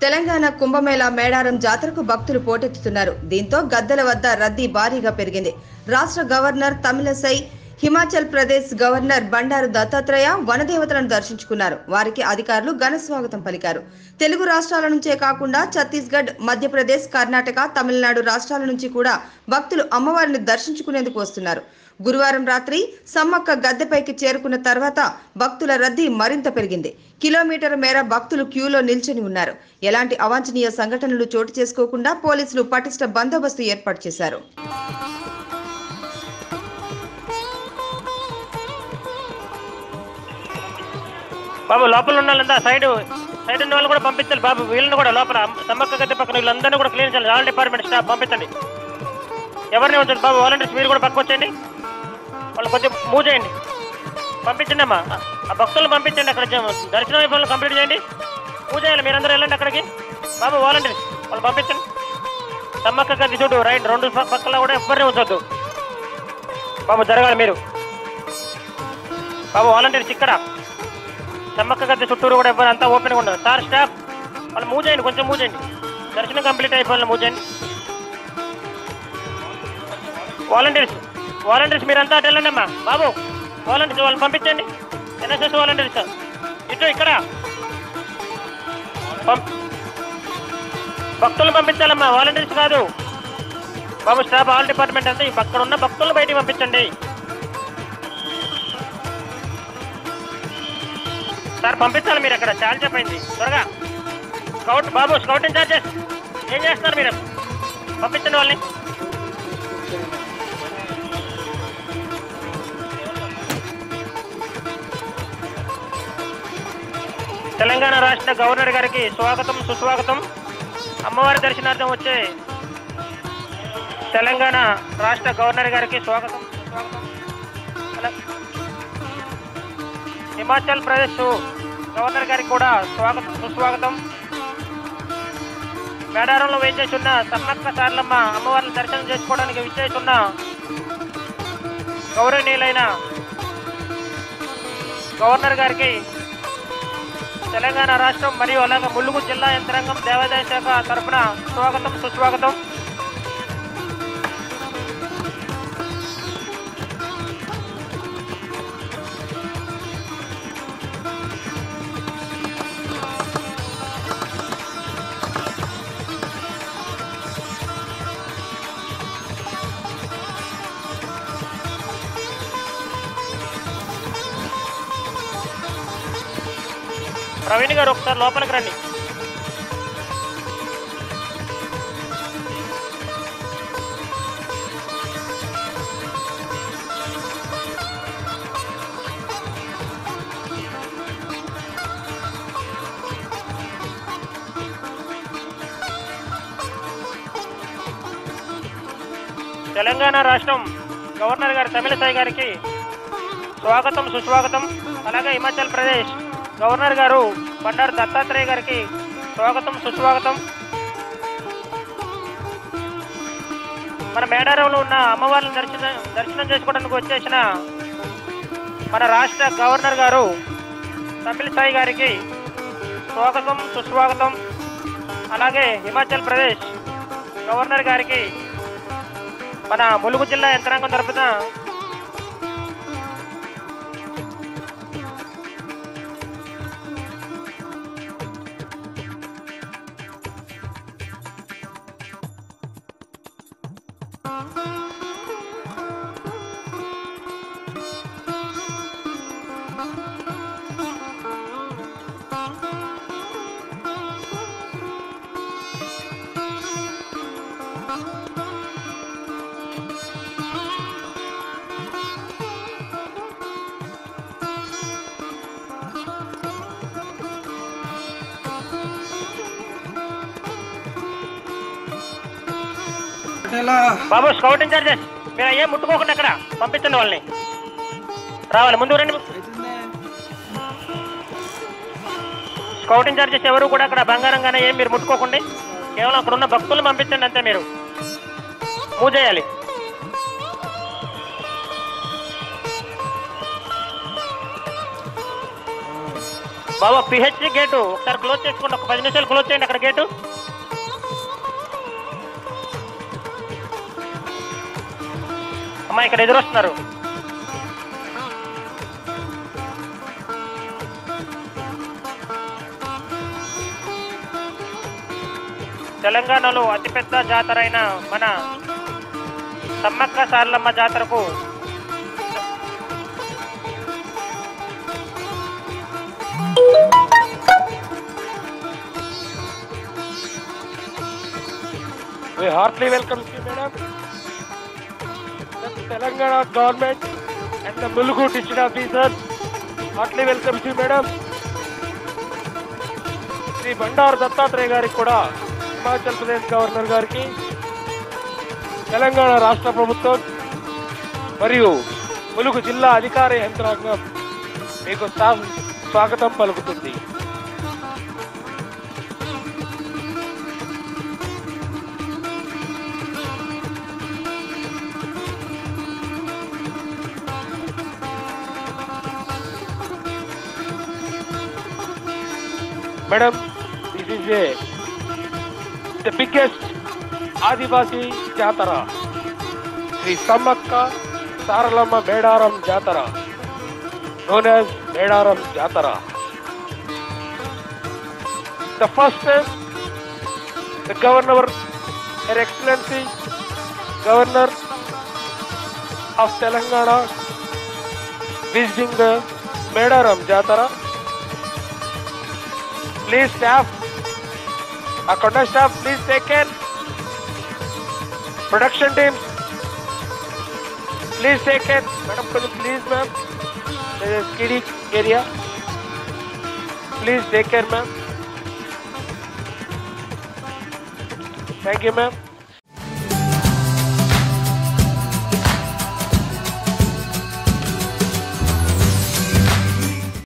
తెలంగాణ కుంభమేళా మేడారం జాతరకు భక్తులు పోటెత్తుతున్నారు దీంతో గద్దెల వద్ద రద్దీ భారీగా పెరిగింది రాష్ట్ర గవర్నర్ తమిళసై హిమాచల్ ప్రదేశ్ గవర్నర్ బండారు దత్తాత్రేయ వనదేవతలను దర్శించుకున్నారు వారికి అధికారులు ఘన స్వాగతం పలికారు తెలుగు రాష్ట్రాల నుంచే కాకుండా ఛత్తీస్గఢ్ మధ్యప్రదేశ్ కర్ణాటక తమిళనాడు రాష్ట్రాల నుంచి కూడా భక్తులు అమ్మవారిని దర్శించుకునేందుకు వస్తున్నారు గురువారం రాత్రి సమ్మక్క గద్దెపైకి చేరుకున్న తర్వాత భక్తుల రద్దీ మరింత పెరిగింది కిలోమీటర్ మేర భక్తులు క్యూలో నిల్చొని ఉన్నారు ఎలాంటి అవాంఛనీయ సంఘటనలు చోటు చేసుకోకుండా పోలీసులు పటిష్ట బందోబస్తు ఏర్పాటు చేశారు బాబు లోపల ఉన్న వాళ్ళంతా సైడ్ సైడ్ ఉన్న వాళ్ళు కూడా పంపించాలి బాబు వీళ్ళని కూడా లోపల సమ్మక్క గద్దె పక్కన వీళ్ళందరినీ కూడా క్లీన్ చేయాలి ఆల్ డిపార్ట్మెంట్ స్టాఫ్ పంపించండి ఎవరిని ఉంచండి బాబు వాలంటీర్స్ మీరు కూడా పక్క వచ్చేయండి వాళ్ళు కొంచెం మూవ్ చేయండి పంపించండి అమ్మా ఆ భక్తులను పంపించండి అక్కడ జ- దర్శనం అయిపోయి కంప్లీట్ చేయండి పూజ చేయాలి మీరందరూ వెళ్ళండి అక్కడికి బాబు వాలంటీర్స్ వాళ్ళు పంపించండి సమ్మక్క గది చూడు రైట్ రెండు ప- పక్కల కూడా ఎవరిని ఉంచొద్దు బాబు జరగాలి మీరు బాబు వాలంటీర్స్ ఇక్కడ సమ్మక్క గద్దె చుట్టూరు కూడా ఎవరు అంతా ఓపెన్గా ఉండదు సార్ స్టాఫ్ వాళ్ళు మూవ్ చేయండి కొంచెం మూవ్ చేయండి దర్శనం కంప్లీట్ అయిపోయిన మూవ్ చేయండి వాలంటీర్స్ వాలంటీర్స్ మీరంతా అటు వెళ్ళండి అమ్మా బాబు వాలంటీర్స్ వాళ్ళని పంపించండి ఎన్ఎస్ఎస్ వాలంటీర్స్ ఇటు ఇక్కడ పం- భక్తులను పంపించాలమ్మా వాలంటీర్స్ కాదు బాబు స్టాఫ్ ఆల్ డిపార్ట్మెంట్ అంతా ఈ అక్కడ ఉన్న భక్తులను బయటికి పంపించండి సార్ పంపించాలి మీరు అక్కడ చాలా చెప్పింది త్వరగా స్కౌట్ బాబు స్కౌట్ ఇన్ఛార్జెస్ ఏం చేస్తున్నారు మీరు పంపించండి వాళ్ళని తెలంగాణ రాష్ట్ర గవర్నర్ గారికి స్వాగతం సుస్వాగతం అమ్మవారి దర్శనార్థం వచ్చే తెలంగాణ రాష్ట్ర గవర్నర్ గారికి స్వాగతం సుస్వాగతం అలా- హిమాచల్ ప్రదేశ్ గవర్నర్ గారికి కూడా స్వాగతం సుస్వాగతం మేడారంలో వేచేస్తున్న సమ్మక్క సార్లమ్మ అమ్మవారిని దర్శనం చేసుకోవడానికి విచ్చేస్తున్న గౌరవనీయులైన గవర్నర్ గారికి తెలంగాణ రాష్ట్రం మరియు అలాగే ములుగు జిల్లా యంత్రాంగం దేవాదాయ శాఖ తరఫున స్వాగతం సుస్వాగతం ప్రవీణ్ గారు ఒకసారి లోపలికి రండి తెలంగాణ రాష్ట్రం గవర్నర్ గారు తమిళసాయి గారికి స్వాగతం సుస్వాగతం అలాగే హిమాచల్ ప్రదేశ్ గవర్నర్ గారు బండారు దత్తాత్రేయ గారికి స్వాగతం సుస్వాగతం మన మేడారంలో ఉన్న అమ్మవారిని దర్శన దర్శనం చేసుకోవడానికి వచ్చేసిన మన రాష్ట్ర గవర్నర్ గారు తమిళసాయి గారికి స్వాగతం సుస్వాగతం అలాగే హిమాచల్ ప్రదేశ్ గవర్నర్ గారికి మన ములుగు జిల్లా యంత్రాంగం తరపున ఎలా బాబు స్కౌట్ ఇన్ఛార్జెస్ మీరు అయ్యే ముట్టుకోకుండా అక్కడ పంపించండి వాళ్ళని రావాలి ముందు రండి అవుతుందే స్కౌట్ ఇన్ఛార్జెస్ ఎవరు కూడా అక్కడ బంగారంగానే ఏం మీరు ముట్టుకోకండి కేవలం అక్కడ ఉన్న భక్తులను పంపించండి అంతే మీరు మూవ్ చేయాలి బాబా పిహెచ్సి గేటు ఒకసారి క్లోజ్ చేసుకోండి ఒక పది నిమిషాలు క్లోజ్ చేయండి అక్కడ గేటు అమ్మా ఇక్కడ ఎదురు వస్తున్నారు తెలంగాణలో అతిపెద్ద జాతర అయిన మన సమ్మక్క సారలమ్మ జాతరకు We heartily welcome you, madam. The Telangana government and the Mulugu district officer heartily welcomes you, madam. Shri Bandaru Dattatreya గారికి కూడా హిమాచల్ ప్రదేశ్ గవర్నర్ గారికి తెలంగాణ రాష్ట్ర ప్రభుత్వం మరియు ములుగు జిల్లా అధికార యంత్రాంగం మీకు స్వా- స్వాగతం పలుకుతుంది Madam, this is a the biggest Adivasi Jatara. Sri Samakka Saralamma Medaram Jatara, known as Medaram Jatara. The first is the Governor, Her Excellency, Governor of Telangana, visiting the Medaram Jatara. Please staff, Akonda staff, please take care. Production team, please take care. Madam, could you please ma'am? There is kiddie area. Please take care ma'am. Thank you ma'am.